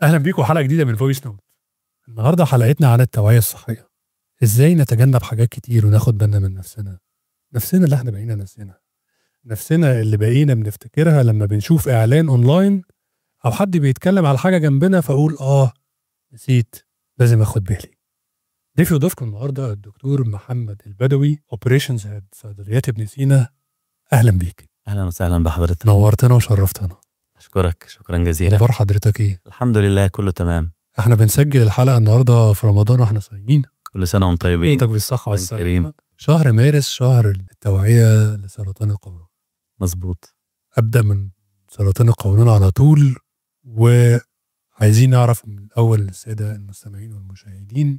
اهلا بيكم حلقه جديده من فويس نوت النهارده حلقتنا عن التوعيه الصحيه ازاي نتجنب حاجات كتير وناخد بالنا من نفسنا نفسنا اللي احنا بقينا نفسنا نفسنا اللي بقينا بنفتكرها لما بنشوف اعلان اونلاين او حد بيتكلم على حاجه جنبنا فاقول اه نسيت لازم اخد بالي ضيفي وضيفكم النهارده الدكتور محمد البدوي اوبريشنز هيد صيدليات ابن سينا اهلا بيك اهلا وسهلا بحضرتك نورتنا وشرفتنا اشكرك شكرا جزيلا اخبار حضرتك ايه الحمد لله كله تمام احنا بنسجل الحلقه النهارده في رمضان واحنا صايمين كل سنه وانتم طيبين انتك بالصحه وانت والسلامه كريم. شهر مارس شهر التوعيه لسرطان القولون مظبوط ابدا من سرطان القولون على طول وعايزين نعرف من الاول الساده المستمعين والمشاهدين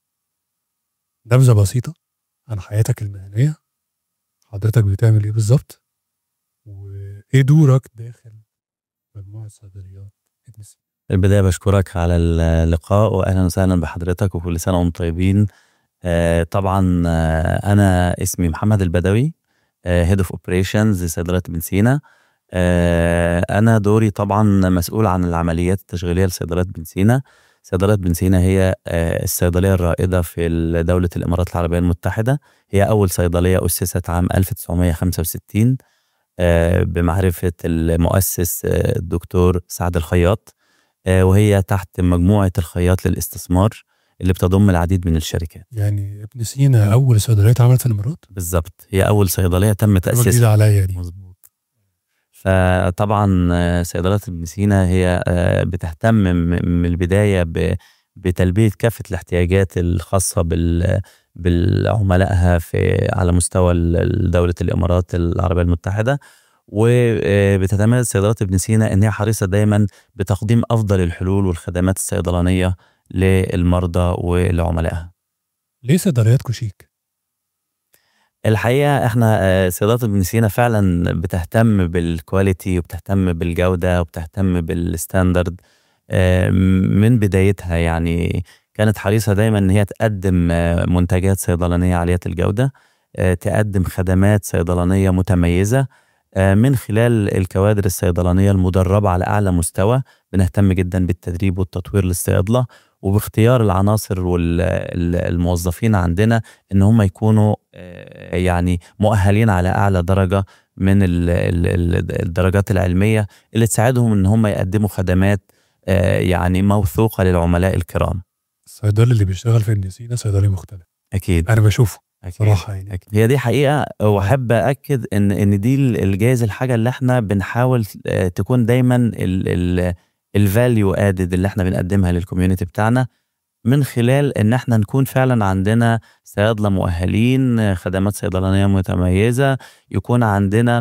نبذه بسيطه عن حياتك المهنيه حضرتك بتعمل ايه بالظبط وايه دورك داخل مجموعه صيدليات ابن سينا في البدايه بشكرك على اللقاء واهلا وسهلا بحضرتك وكل سنه وانتم طيبين آه، طبعا آه، انا اسمي محمد البدوي هيد اوف اوبريشنز صيدليات ابن سينا آه، انا دوري طبعا مسؤول عن العمليات التشغيليه لصيدليات بن سينا صيدليات بن سينا هي آه، الصيدليه الرائده في دوله الامارات العربيه المتحده هي اول صيدليه اسست عام 1965 آه، بمعرفه المؤسس آه، الدكتور سعد الخياط آه، وهي تحت مجموعه الخياط للاستثمار اللي بتضم العديد من الشركات يعني ابن سينا اول صيدليه اتعملت في الامارات بالظبط هي اول صيدليه تم معلومة تاسيسها جديده عليا دي مظبوط فطبعا آه، صيدلات ابن سينا هي آه، بتهتم م- من البدايه ب- بتلبيه كافه الاحتياجات الخاصه بال بالعملائها في على مستوى ال- دوله الامارات العربيه المتحده وبتتميز صيدلات ابن سينا ان هي حريصه دايما بتقديم افضل الحلول والخدمات الصيدلانيه للمرضى ولعملائها ليه صيدلياتكم شيك؟ الحقيقه احنا آه، صيدلات ابن سينا فعلا بتهتم بالكواليتي وبتهتم بالجوده وبتهتم بالستاندرد آه، من بدايتها يعني كانت حريصه دايما ان هي تقدم آه، منتجات صيدلانيه عاليه الجوده آه، تقدم خدمات صيدلانيه متميزه آه، من خلال الكوادر الصيدلانيه المدربه على اعلى مستوى بنهتم جدا بالتدريب والتطوير للصيادله وباختيار العناصر والموظفين عندنا ان هم يكونوا آه، يعني مؤهلين على اعلى درجه من ال- ال- ال- الدرجات العلميه اللي تساعدهم ان هم يقدموا خدمات آه، يعني موثوقه للعملاء الكرام الصيدلي اللي بيشتغل في ابن سينا صيدلي مختلف اكيد انا بشوفه اكيد صراحه يعني أكيد. هي دي حقيقه واحب اكد ان ان دي ال- الجايز الحاجه اللي احنا بنحاول آه، تكون دايما الفاليو ادد اللي احنا بنقدمها للكوميونتي بتاعنا من خلال ان احنا نكون فعلا عندنا صيادله مؤهلين آه، خدمات صيدلانيه متميزه يكون عندنا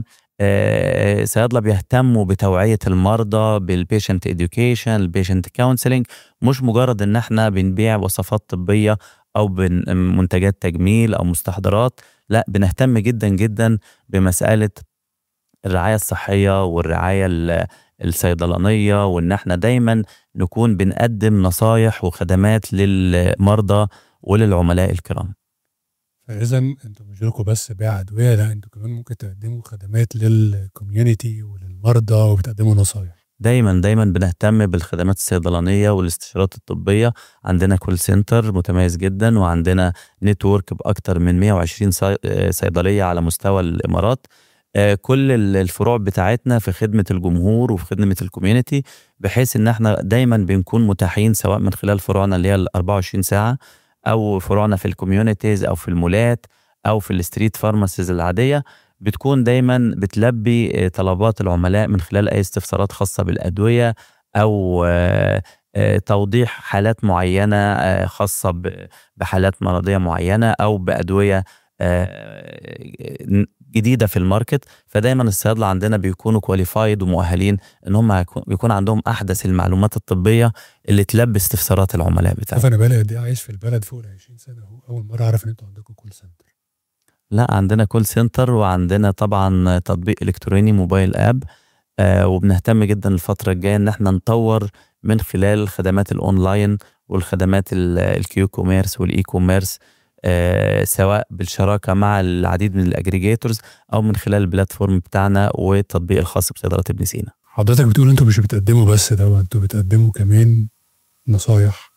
آه، صيادله بيهتموا بتوعيه المرضى بالبيشنت اديوكيشن البيشنت كونسلنج مش مجرد ان احنا بنبيع وصفات طبيه او بن- منتجات تجميل او مستحضرات لا بنهتم جدا جدا بمساله الرعايه الصحيه والرعايه ال- الصيدلانيه وان احنا دايما نكون بنقدم نصايح وخدمات للمرضى وللعملاء الكرام فاذا انتوا مش لكم بس بيع ادويه لا انتوا كمان ممكن تقدموا خدمات للكوميونتي وللمرضى وبتقدموا نصايح دايما دايما بنهتم بالخدمات الصيدلانيه والاستشارات الطبيه عندنا كول سنتر متميز جدا وعندنا نتورك باكثر من 120 صي- آه، صيدليه على مستوى الامارات آه، كل ال- الفروع بتاعتنا في خدمه الجمهور وفي خدمه الكوميونتي بحيث ان احنا دايما بنكون متاحين سواء من خلال فروعنا اللي هي ال 24 ساعه او فروعنا في الكوميونيتيز او في المولات او في الستريت فارماسيز العاديه بتكون دايما بتلبي آه، طلبات العملاء من خلال اي استفسارات خاصه بالادويه او آه، آه، توضيح حالات معينه آه، خاصه ب- بحالات مرضيه معينه او بادويه آه، جديده في الماركت فدايما الصيادله عندنا بيكونوا كواليفايد ومؤهلين ان هم هيكون- بيكون عندهم احدث المعلومات الطبيه اللي تلبي استفسارات العملاء شوف بتاعتهم انا بقالي قد ايه عايش في البلد فوق ال 20 سنه اهو اول مره اعرف ان انتوا عندكم كول سنتر لا عندنا كول سنتر وعندنا طبعا تطبيق الكتروني موبايل اب آه وبنهتم جدا الفتره الجايه ان احنا نطور من خلال خدمات الاونلاين والخدمات ال- الكيو كوميرس والاي كوميرس آه سواء بالشراكه مع العديد من الاجريجيتورز او من خلال البلاتفورم بتاعنا والتطبيق الخاص بصيدله ابن سينا حضرتك بتقول انتوا مش بتقدموا بس ده انتوا بتقدموا كمان نصايح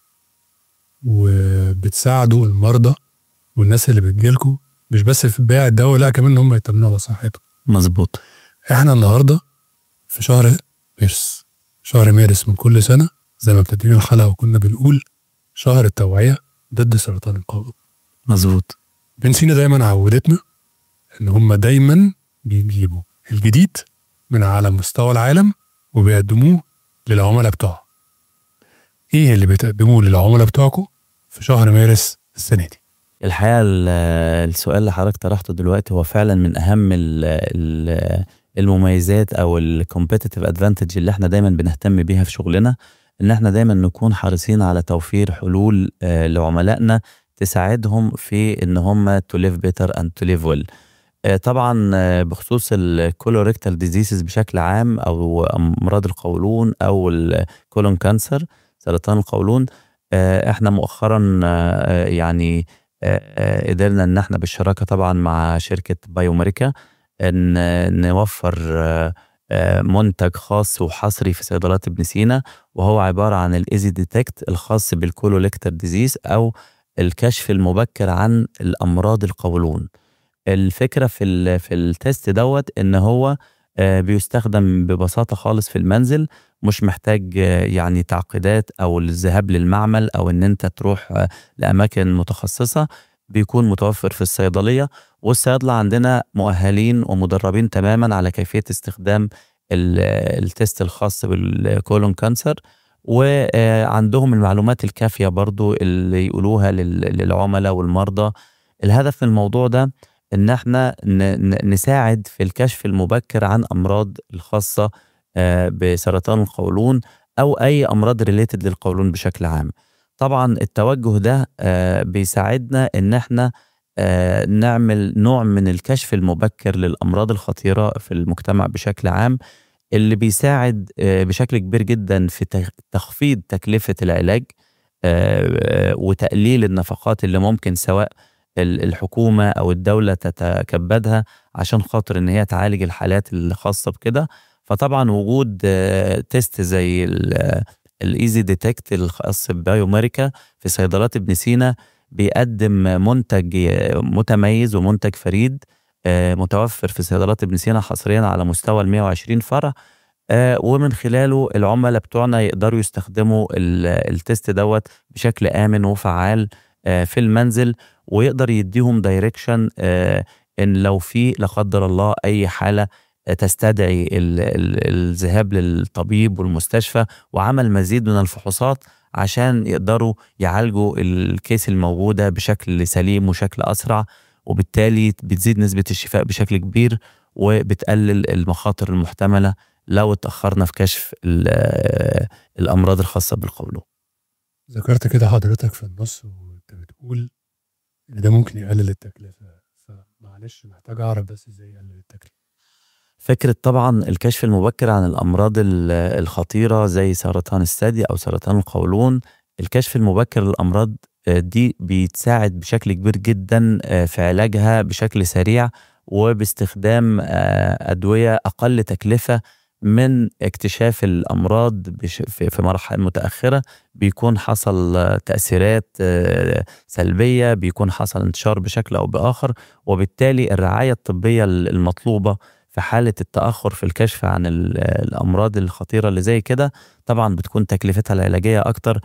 وبتساعدوا المرضى والناس اللي بتجيلكوا مش بس في بيع الدواء لا كمان ان هم يطمنوا على صحتهم مظبوط احنا النهارده في شهر مارس شهر مارس من كل سنه زي ما ابتدينا الحلقه وكنا بنقول شهر التوعيه ضد سرطان القولون مظبوط بنسينا دايما عودتنا ان هم دايما بيجيبوا الجديد من على مستوى العالم وبيقدموه للعملاء بتوعهم ايه اللي بتقدموه للعملاء بتوعكم في شهر مارس السنه دي الحقيقه ال- السؤال اللي حضرتك طرحته دلوقتي هو فعلا من اهم ال- ال- المميزات او الكومبيتيتيف ادفانتج اللي احنا دايما بنهتم بيها في شغلنا ان احنا دايما نكون حريصين على توفير حلول آه، لعملائنا تساعدهم في ان هم to live better and to live well آه، طبعا آه، بخصوص الكولوريكتال ديزيزز بشكل عام او امراض القولون او الكولون كانسر سرطان القولون آه، احنا مؤخرا آه، يعني آه، آه، قدرنا ان احنا بالشراكه طبعا مع شركه بايوماريكا ان آه، نوفر آه، آه، منتج خاص وحصري في صيدلات ابن سينا وهو عباره عن الايزي ديتكت الخاص بالكولوليكتر ديزيز او الكشف المبكر عن الامراض القولون الفكره في ال في التست دوت ان هو آه، بيستخدم ببساطه خالص في المنزل مش محتاج آه، يعني تعقيدات او الذهاب للمعمل او ان انت تروح آه، لاماكن متخصصه بيكون متوفر في الصيدليه والصيادله عندنا مؤهلين ومدربين تماما على كيفيه استخدام ال- التست الخاص بالكولون كانسر وعندهم المعلومات الكافيه برضو اللي يقولوها لل- للعملاء والمرضى الهدف من الموضوع ده ان احنا ن- ن- نساعد في الكشف المبكر عن امراض الخاصه آه، بسرطان القولون او اي امراض ريليتد للقولون بشكل عام طبعا التوجه ده آه، بيساعدنا ان احنا آه، نعمل نوع من الكشف المبكر للامراض الخطيره في المجتمع بشكل عام اللي بيساعد آه، بشكل كبير جدا في تخ- تخفيض تكلفه العلاج آه، آه، وتقليل النفقات اللي ممكن سواء ال- الحكومه او الدوله تتكبدها عشان خاطر ان هي تعالج الحالات الخاصه بكده فطبعا وجود آه، تيست زي الايزي ديتكت الخاص ببايوميريكا في صيدلات ابن سينا بيقدم منتج آه، متميز ومنتج فريد آه، متوفر في صيدلات ابن سينا حصريا على مستوى ال 120 فرع آه، ومن خلاله العملاء بتوعنا يقدروا يستخدموا ال- التست دوت بشكل امن وفعال آه، في المنزل ويقدر يديهم دايركشن ان لو في لا قدر الله اي حاله آه، تستدعي ال- ال- الذهاب للطبيب والمستشفى وعمل مزيد من الفحوصات عشان يقدروا يعالجوا الكيس الموجوده بشكل سليم وشكل اسرع وبالتالي بتزيد نسبه الشفاء بشكل كبير وبتقلل المخاطر المحتمله لو اتاخرنا في كشف ال- آه، الامراض الخاصه بالقولون ذكرت كده حضرتك في النص وانت بتقول ان ده ممكن يقلل التكلفه فمعلش محتاج اعرف بس ازاي يقلل التكلفه فكرة طبعا الكشف المبكر عن الأمراض ال- الخطيرة زي سرطان الثدي أو سرطان القولون الكشف المبكر للأمراض آه، دي بيتساعد بشكل كبير جدا آه، في علاجها بشكل سريع وباستخدام آه، أدوية أقل تكلفة من اكتشاف الأمراض بش- في في مراحل متأخرة بيكون حصل آه، تأثيرات آه، سلبية بيكون حصل انتشار بشكل أو بآخر وبالتالي الرعاية الطبية المطلوبة في حالة التأخر في الكشف عن ال- الأمراض الخطيرة اللي زي كده طبعا بتكون تكلفتها العلاجية أكتر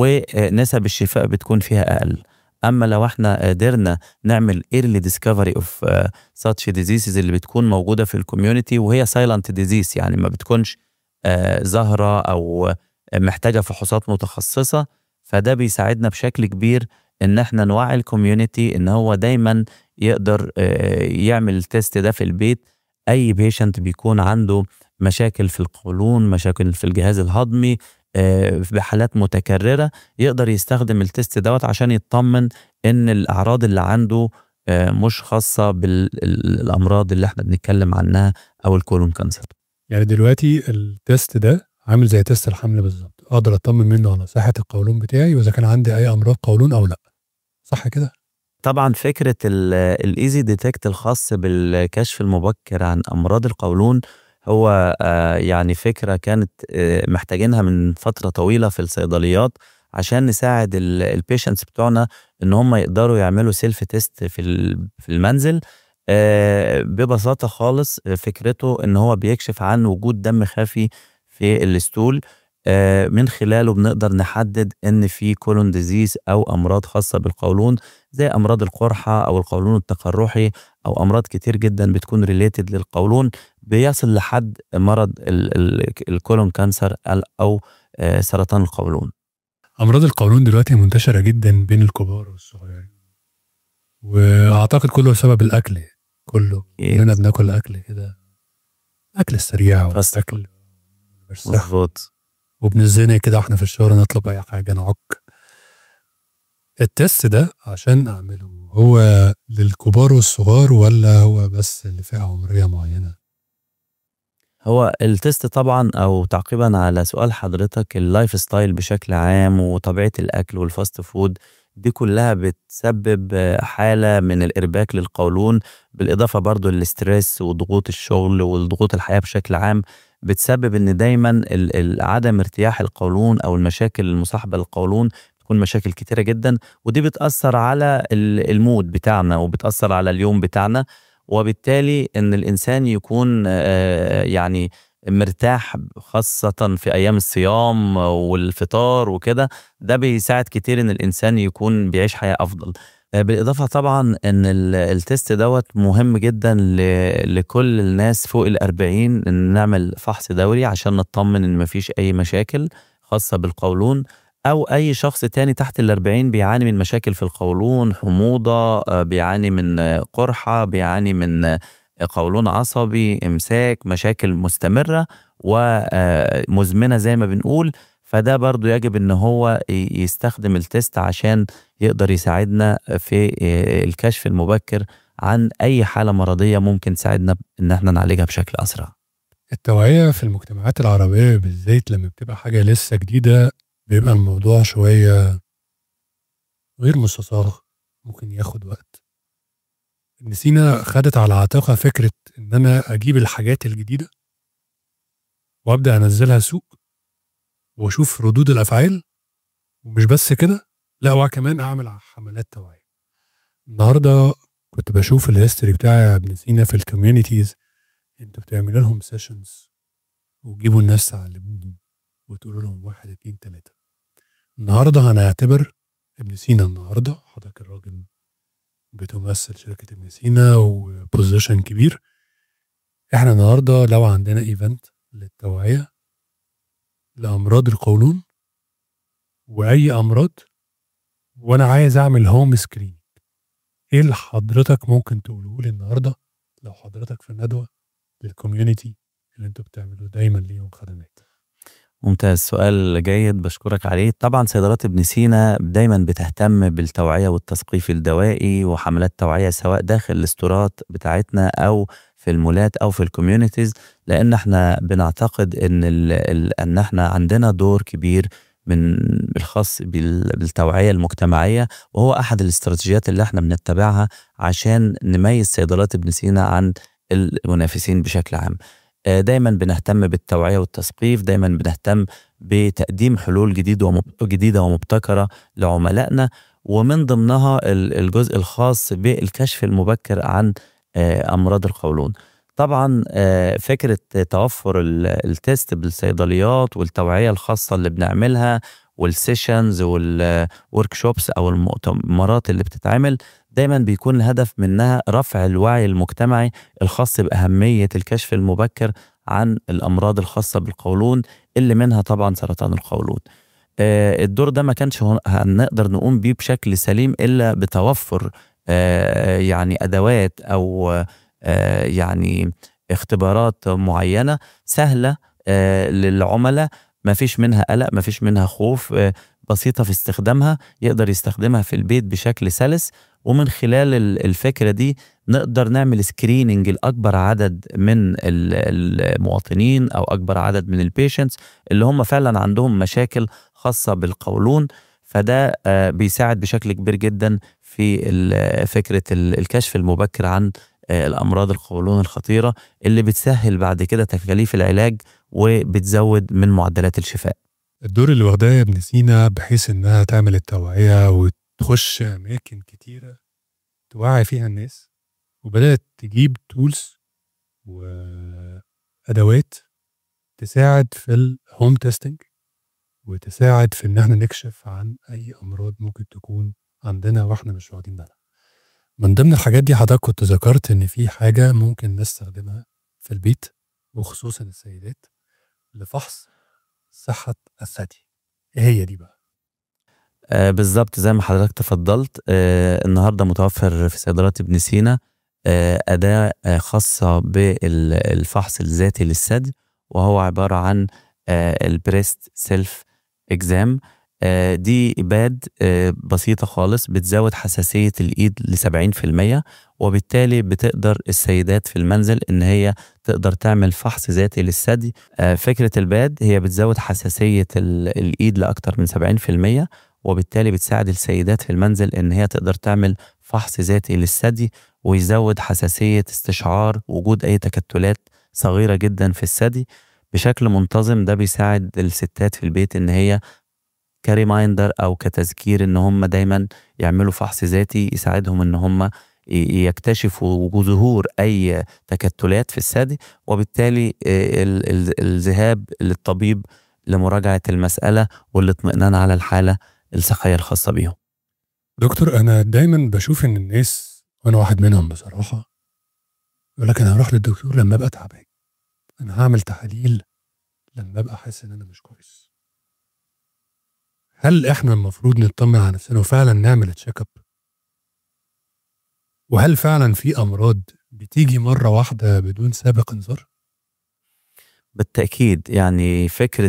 ونسب الشفاء بتكون فيها أقل أما لو احنا قدرنا نعمل early discovery of uh, such diseases اللي بتكون موجودة في الكوميونتي وهي silent disease يعني ما بتكونش آه، ظاهرة أو محتاجة فحوصات متخصصة فده بيساعدنا بشكل كبير إن احنا نوعي الكوميونتي إن هو دايما يقدر آه، يعمل التست ده في البيت اي بيشنت بيكون عنده مشاكل في القولون مشاكل في الجهاز الهضمي آه، في حالات متكرره يقدر يستخدم التست دوت عشان يطمن ان الاعراض اللي عنده آه، مش خاصه بالامراض اللي احنا بنتكلم عنها او الكولون كانسر يعني دلوقتي التست ده عامل زي تست الحمل بالظبط اقدر اطمن منه على صحه القولون بتاعي واذا كان عندي اي امراض قولون او لا صح كده طبعا فكره الايزي ديتكت الخاص بالكشف المبكر عن امراض القولون هو آه، يعني فكره كانت آه، محتاجينها من فتره طويله في الصيدليات عشان نساعد البيشنتس بتوعنا ان هم يقدروا يعملوا سيلف تيست في ال- في المنزل آه، ببساطه خالص فكرته ان هو بيكشف عن وجود دم خفي في الستول آه، من خلاله بنقدر نحدد ان في كولون ديزيز او امراض خاصه بالقولون زي امراض القرحه او القولون التقرحي او امراض كتير جدا بتكون ريليتد للقولون بيصل لحد مرض ال- ال- الكولون كانسر او آه، سرطان القولون امراض القولون دلوقتي منتشره جدا بين الكبار والصغيرين واعتقد كله بسبب الاكل كله أكيد. كلنا بناكل اكل كده الاكل السريع فاست والاكل مش صح مظبوط وبنزنق كده واحنا في الشغل نطلب اي حاجه نعك التست ده عشان اعمله هو للكبار والصغار ولا هو بس لفئه عمريه معينه هو التست طبعا او تعقيبا على سؤال حضرتك اللايف ستايل بشكل عام وطبيعه الاكل والفاست فود دي كلها بتسبب آه، حاله من الارباك للقولون بالاضافه برضو للاسترس وضغوط الشغل والضغوط الحياه بشكل عام بتسبب ان دايما ال- ال- عدم ارتياح القولون او المشاكل المصاحبه للقولون بتكون مشاكل كتيره جدا ودي بتاثر على ال- المود بتاعنا وبتاثر على اليوم بتاعنا وبالتالي ان الانسان يكون آه، يعني مرتاح خاصة في أيام الصيام والفطار وكده ده بيساعد كتير إن الإنسان يكون بيعيش حياة أفضل آه، بالإضافة طبعا إن ال- التست دوت مهم جدا ل- لكل الناس فوق الأربعين إن نعمل فحص دوري عشان نطمن إن مفيش أي مشاكل خاصة بالقولون أو أي شخص تاني تحت الأربعين بيعاني من مشاكل في القولون حموضة آه، بيعاني من آه، قرحة بيعاني من آه، قولون عصبي إمساك مشاكل مستمرة ومزمنة زي ما بنقول فده برضو يجب ان هو ي- يستخدم التست عشان يقدر يساعدنا في آه، الكشف المبكر عن اي حالة مرضية ممكن تساعدنا ان احنا نعالجها بشكل اسرع التوعيه في المجتمعات العربيه بالذات لما بتبقى حاجه لسه جديده بيبقى الموضوع شويه غير مستساغ ممكن ياخد وقت ان سينا خدت على عاتقها فكره ان انا اجيب الحاجات الجديده وابدا انزلها سوق واشوف ردود الافعال ومش بس كده لا وكمان اعمل حملات توعيه النهارده كنت بشوف الهيستوري بتاع يا ابن سينا في الكوميونيتيز انتوا بتعملوا لهم سيشنز وتجيبوا الناس تعلموهم وتقولوا لهم واحد اتنين تلاته النهارده هنعتبر ابن سينا النهارده حضرتك الراجل بتمثل شركه ابن سينا وبوزيشن كبير احنا النهارده لو عندنا ايفنت للتوعيه لامراض القولون واي امراض وانا عايز اعمل هوم سكرين ايه اللي حضرتك ممكن تقوله لي النهارده لو حضرتك في ندوه للكوميونتي اللي انتوا بتعملوا دايما ليهم خدمات ممتاز سؤال جيد بشكرك عليه طبعا صيدلات ابن سينا دايما بتهتم بالتوعية والتثقيف الدوائي وحملات توعية سواء داخل الاستورات بتاعتنا أو في المولات أو في الكوميونيتيز لأن احنا بنعتقد إن ال ال أن احنا عندنا دور كبير من الخاص بال- بالتوعية المجتمعية وهو أحد الاستراتيجيات اللي احنا بنتبعها عشان نميز صيدلات ابن سينا عن المنافسين بشكل عام آه، دايما بنهتم بالتوعية والتثقيف دايما بنهتم بتقديم حلول جديدة ومب- جديدة ومبتكرة لعملائنا ومن ضمنها ال- الجزء الخاص بالكشف المبكر عن آه، أمراض القولون طبعا آه، فكرة توفر ال- التست بالصيدليات والتوعية الخاصة اللي بنعملها والسيشنز والورك شوبس أو المؤتمرات اللي بتتعمل دايما بيكون الهدف منها رفع الوعي المجتمعي الخاص بأهمية الكشف المبكر عن الأمراض الخاصة بالقولون اللي منها طبعا سرطان القولون آه، الدور ده ما كانش هن- هنقدر نقوم بيه بشكل سليم إلا بتوفر آه، يعني أدوات أو آه، يعني اختبارات معينة سهلة آه، للعملاء ما فيش منها قلق ما فيش منها خوف آه، بسيطة في استخدامها يقدر يستخدمها في البيت بشكل سلس ومن خلال ال- الفكرة دي نقدر نعمل سكريننج لأكبر عدد من ال- المواطنين أو أكبر عدد من البيشنتس اللي هم فعلا عندهم مشاكل خاصة بالقولون فده آه، بيساعد بشكل كبير جدا في ال- فكرة ال- الكشف المبكر عن آه، الأمراض القولون الخطيرة اللي بتسهل بعد كده تكاليف العلاج وبتزود من معدلات الشفاء الدور اللي واخداه ابن سينا بحيث انها تعمل التوعية وتخش اماكن كتيرة توعي فيها الناس وبدأت تجيب تولز وادوات تساعد في الهوم تيستنج وتساعد في ان احنا نكشف عن اي امراض ممكن تكون عندنا واحنا مش واخدين بالنا من ضمن الحاجات دي حضرتك كنت ذكرت ان في حاجه ممكن نستخدمها في البيت وخصوصا السيدات لفحص صحه الثدي ايه هي دي بقى آه بالظبط زي ما حضرتك تفضلت آه النهارده متوفر في صيدلات ابن سينا آه أداة آه خاصة بالفحص الذاتي للثدي وهو عبارة عن آه البريست سيلف اكزام آه دي باد آه بسيطة خالص بتزود حساسية الإيد لسبعين في المية وبالتالي بتقدر السيدات في المنزل إن هي تقدر تعمل فحص ذاتي للثدي آه فكرة الباد هي بتزود حساسية الإيد لأكتر من سبعين في المية وبالتالي بتساعد السيدات في المنزل إن هي تقدر تعمل فحص ذاتي للثدي ويزود حساسية استشعار وجود أي تكتلات صغيرة جدا في الثدي بشكل منتظم ده بيساعد الستات في البيت ان هي كريمايندر او كتذكير ان هم دايما يعملوا فحص ذاتي يساعدهم ان هم يكتشفوا ظهور اي تكتلات في الثدي وبالتالي الذهاب للطبيب لمراجعه المساله والاطمئنان على الحاله الصحيه الخاصه بيهم. دكتور انا دايما بشوف ان الناس وانا واحد منهم بصراحه يقول لك انا هروح للدكتور لما ابقى تعبان انا هعمل تحاليل لما ابقى حاسس ان انا مش كويس هل احنا المفروض نطمن على نفسنا وفعلا نعمل تشيك اب وهل فعلا في امراض بتيجي مره واحده بدون سابق انذار بالتأكيد يعني فكرة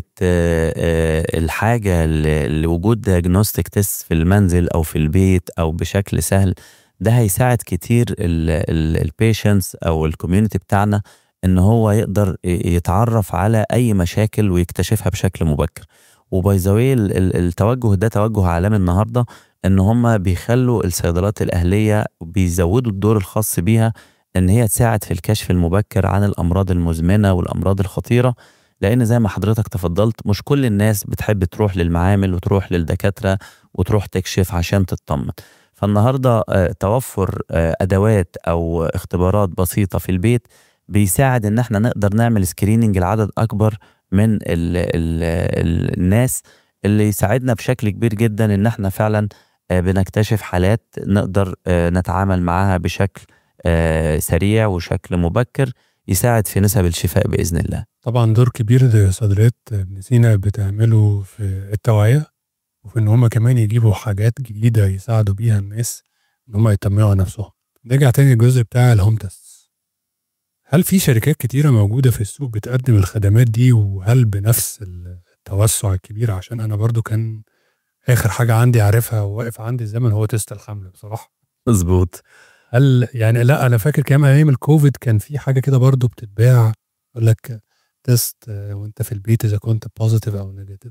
الحاجة لوجود دياجنوستيك تيست في المنزل أو في البيت أو بشكل سهل ده هيساعد كتير البيشنس أو الكوميونتي بتاعنا ان هو يقدر يتعرف على اي مشاكل ويكتشفها بشكل مبكر وباي ذا التوجه ده توجه عالمي النهارده ان هم بيخلوا الصيدلات الاهليه بيزودوا الدور الخاص بيها ان هي تساعد في الكشف المبكر عن الامراض المزمنه والامراض الخطيره لان زي ما حضرتك تفضلت مش كل الناس بتحب تروح للمعامل وتروح للدكاتره وتروح تكشف عشان تطمن فالنهارده توفر ادوات او اختبارات بسيطه في البيت بيساعد ان احنا نقدر نعمل سكريننج لعدد اكبر من ال ال ال الناس اللي يساعدنا بشكل كبير جدا ان احنا فعلا بنكتشف حالات نقدر نتعامل معاها بشكل سريع وشكل مبكر يساعد في نسب الشفاء باذن الله. طبعا دور كبير زي صيدليات ابن سينا بتعمله في التوعيه وفي ان هم كمان يجيبوا حاجات جديده يساعدوا بيها الناس ان هم يطمنوا على نفسهم. نرجع تاني الجزء بتاع الهوم تيست. هل في شركات كتيرة موجودة في السوق بتقدم الخدمات دي وهل بنفس التوسع الكبير عشان أنا برضو كان آخر حاجة عندي عارفها وواقف عندي الزمن هو تيست الحمل بصراحة مظبوط هل يعني لا أنا فاكر كمان أيام الكوفيد كان في حاجة كده برضو بتتباع يقول لك تيست وأنت في البيت إذا كنت بوزيتيف أو نيجاتيف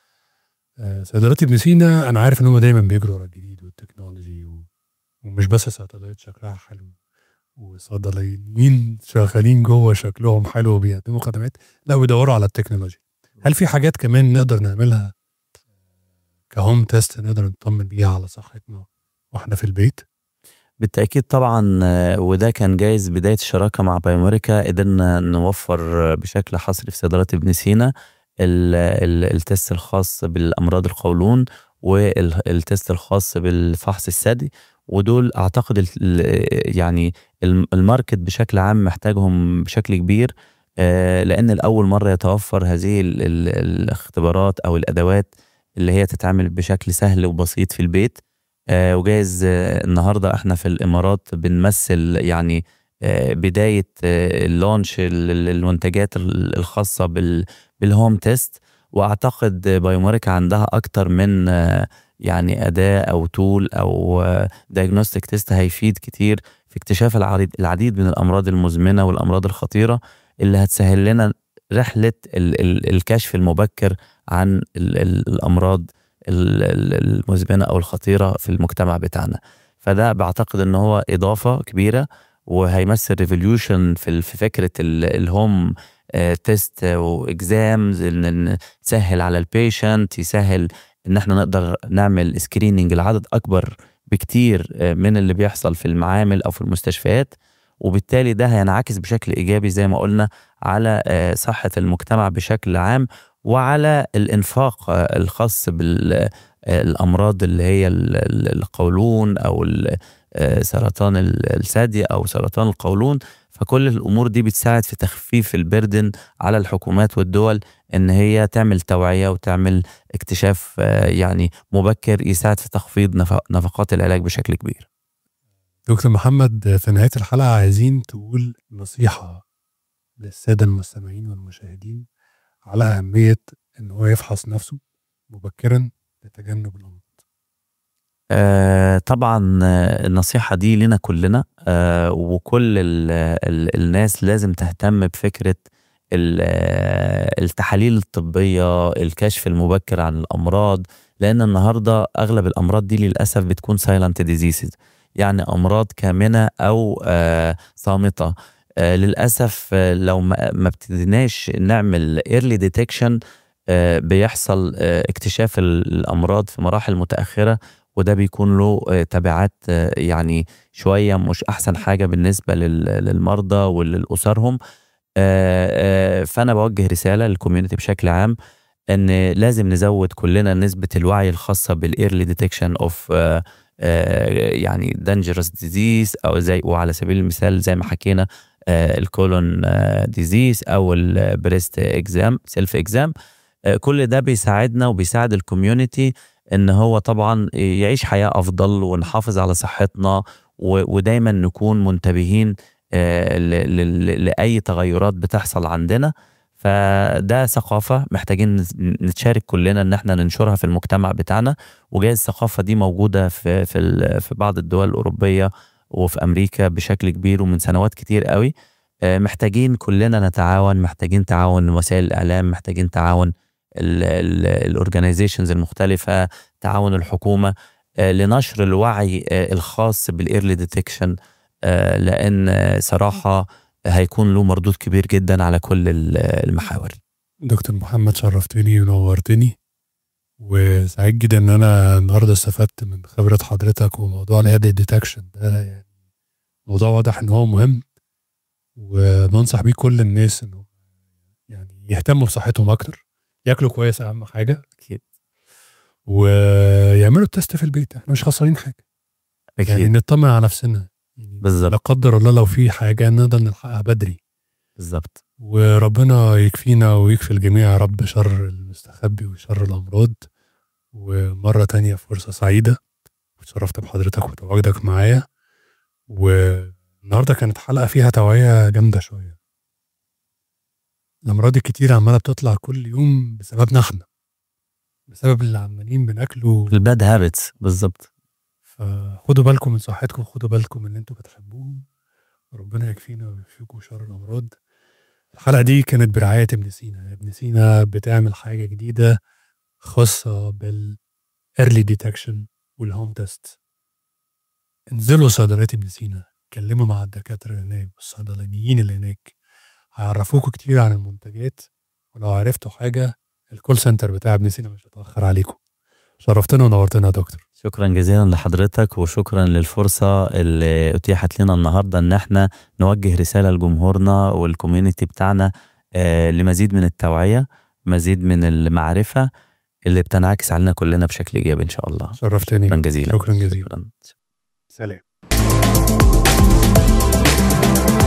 صيدلات ابن سينا أنا عارف إن هم دايما بيجروا ورا الجديد والتكنولوجي ومش بس صيدليات شكلها حلو وصيدليين شغالين جوه شكلهم حلو وبيقدموا خدمات لا بيدوروا على التكنولوجيا هل في حاجات كمان نقدر نعملها كهوم تيست نقدر نطمن بيها على صحتنا واحنا في البيت بالتأكيد طبعا وده كان جايز بداية الشراكة مع بايوميريكا قدرنا نوفر بشكل حصري في صيدلات ابن سينا التست الخاص بالأمراض القولون والتست الخاص بالفحص الثدي ودول اعتقد يعني الماركت بشكل عام محتاجهم بشكل كبير لان لاول مره يتوفر هذه الاختبارات او الادوات اللي هي تتعمل بشكل سهل وبسيط في البيت وجايز النهارده احنا في الامارات بنمثل يعني بدايه اللونش المنتجات الخاصه بالهوم تيست واعتقد بايوماريكا عندها اكتر من يعني اداه او تول او دايجنوستيك تيست هيفيد كتير في اكتشاف العديد العديد من الامراض المزمنه والامراض الخطيره اللي هتسهل لنا رحله ال ال الكشف المبكر عن ال ال الامراض المزمنه او الخطيره في المجتمع بتاعنا فده بعتقد ان هو اضافه كبيره وهيمثل ريفوليوشن في في فكره الهوم تيست واكزامز ان نسهل على البيشنت يسهل ان احنا نقدر نعمل سكريننج لعدد اكبر بكتير آه، من اللي بيحصل في المعامل او في المستشفيات وبالتالي ده هينعكس بشكل ايجابي زي ما قلنا على آه، صحه المجتمع بشكل عام وعلى الانفاق آه، الخاص بالامراض اللي هي ال- ال- القولون او ال- آه، سرطان ال- الثدي او سرطان القولون فكل الامور دي بتساعد في تخفيف البردن على الحكومات والدول ان هي تعمل توعيه وتعمل اكتشاف آه، يعني مبكر يساعد في تخفيض نف- نفقات العلاج بشكل كبير دكتور محمد في نهاية الحلقة عايزين تقول نصيحة للسادة المستمعين والمشاهدين على أهمية إن هو يفحص نفسه مبكرا لتجنب الأمراض آه، طبعا آه، النصيحة دي لنا كلنا آه، وكل ال ال الناس لازم تهتم بفكرة ال- آه، التحاليل الطبية الكشف المبكر عن الأمراض لأن النهاردة أغلب الأمراض دي للأسف بتكون silent diseases يعني أمراض كامنة أو آه، صامتة آه، للأسف آه، لو ما ما ابتديناش نعمل early detection آه، بيحصل آه، اكتشاف ال- الأمراض في مراحل متأخرة وده بيكون له آه، تبعات آه، يعني شويه مش احسن حاجه بالنسبه لل- للمرضى ولاسرهم آه، آه، فانا بوجه رساله للكوميونتي بشكل عام ان لازم نزود كلنا نسبه الوعي الخاصه بالايرلي ديتكشن اوف يعني dangerous ديزيز او زي وعلى سبيل المثال زي ما حكينا الكولون ديزيز او البريست اكزام سيلف اكزام كل ده بيساعدنا وبيساعد الكوميونتي ان هو طبعا يعيش حياه افضل ونحافظ على صحتنا و- ودايما نكون منتبهين آه، ل- ل- لاي تغيرات بتحصل عندنا فده ثقافه محتاجين نس- نتشارك كلنا ان احنا ننشرها في المجتمع بتاعنا وجايز الثقافه دي موجوده في في ال- في بعض الدول الاوروبيه وفي امريكا بشكل كبير ومن سنوات كتير قوي آه، محتاجين كلنا نتعاون محتاجين تعاون وسائل الاعلام محتاجين تعاون الاورجنايزيشنز المختلفه تعاون الحكومه آه، لنشر الوعي آه، الخاص بالايرلي ديتكشن لان آه، صراحه هيكون له مردود كبير جدا على كل ال- المحاور دكتور محمد شرفتني ونورتني وسعيد جدا ان انا النهارده استفدت من خبره حضرتك وموضوع الايرلي ديتكشن ده يعني موضوع واضح ان هو مهم وبنصح بيه كل الناس انه يعني يهتموا بصحتهم اكتر ياكلوا كويس اهم حاجه اكيد ويعملوا التست في البيت احنا مش خسرانين حاجه يعني اكيد نطمن على نفسنا يعني بالظبط. لا قدر الله لو في حاجه نقدر نلحقها بدري بالظبط وربنا يكفينا ويكفي الجميع يا رب شر المستخبي وشر الأمراض ومرة تانية فرصة سعيدة وتشرفت بحضرتك وتواجدك معايا والنهاردة كانت حلقة فيها توعية جامدة شوية الأمراض الكتير عمالة بتطلع كل يوم بسببنا احنا بسبب اللي عمالين بناكله الباد هابتس بالظبط فخدوا بالكم من صحتكم خدوا بالكم من اللي انتوا بتحبوه ربنا يكفينا ويكفيكم شر الامراض الحلقه دي كانت برعايه ابن سينا ابن سينا بتعمل حاجه جديده خاصه بالايرلي ديتكشن والهوم تيست انزلوا صيدليات ابن سينا اتكلموا مع الدكاتره اللي هناك والصيدلانيين اللي هناك هيعرفوكوا كتير عن المنتجات ولو عرفتوا حاجه الكول سنتر بتاع ابن سينا مش هيتاخر عليكم شرفتنا ونورتنا يا دكتور شكرا جزيلا لحضرتك وشكرا للفرصة اللي أتيحت لنا النهاردة إن احنا نوجه رسالة لجمهورنا والكوميونتي بتاعنا آه، لمزيد من التوعية مزيد من المعرفة اللي بتنعكس علينا كلنا بشكل إيجابي إن شاء الله شرفتني شكرا جزيلا شكرا جزيلا شكرا سلام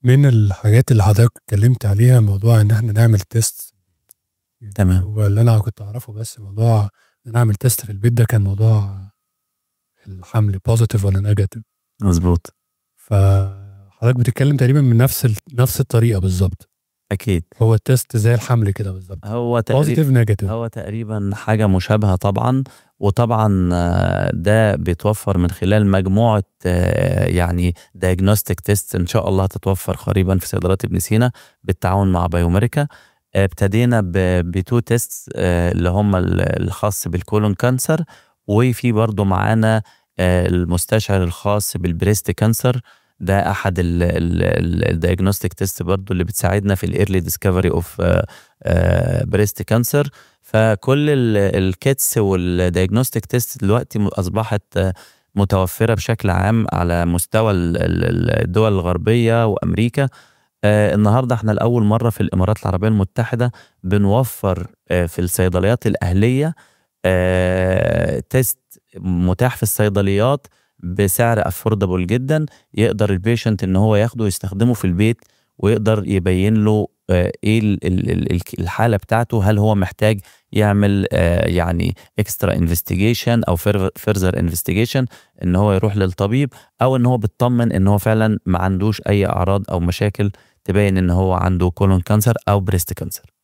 من الحاجات اللي حضرتك اتكلمت عليها موضوع ان احنا نعمل تيست تمام هو اللي انا كنت اعرفه بس موضوع ان نعمل تيست في البيت ده كان موضوع الحمل بوزيتيف ولا نيجاتيف مظبوط فحضرتك بتتكلم تقريبا من نفس ال... نفس الطريقه بالظبط اكيد هو التيست زي الحمل كده بالظبط هو تقريبا بوزيتيف نيجاتيف هو تقريبا حاجة مشابهة طبعا وطبعا آه، ده بيتوفر من خلال مجموعة آه، يعني دايجنوستيك تيست إن شاء الله هتتوفر قريبا في صيدلات ابن سينا بالتعاون مع بايوميريكا آه، ابتدينا ب- بتو تيست آه، اللي هم ال- الخاص بالكولون كانسر وفي برضو معانا آه، المستشعر الخاص بالبريست كانسر ده احد الدايجنوستيك تيست برضو اللي بتساعدنا في الايرلي ديسكفري اوف بريست كانسر فكل الكيتس والدايجنوستيك تيست دلوقتي م- اصبحت آه، متوفره بشكل عام على مستوى ال- ال- الدول الغربيه وامريكا آه، النهارده احنا لاول مره في الامارات العربيه المتحده بنوفر آه، في الصيدليات الاهليه آه، تيست متاح في الصيدليات بسعر افوردبل جدا يقدر البيشنت ان هو ياخده ويستخدمه في البيت ويقدر يبين له آه، ايه ال- ال- ال- الحاله بتاعته هل هو محتاج يعمل آه، يعني اكسترا انفستيجيشن او فيرزر انفستيجيشن ان هو يروح للطبيب او ان هو بيطمن ان هو فعلا ما عندوش اي اعراض او مشاكل تبين ان هو عنده كولون كانسر او بريست كانسر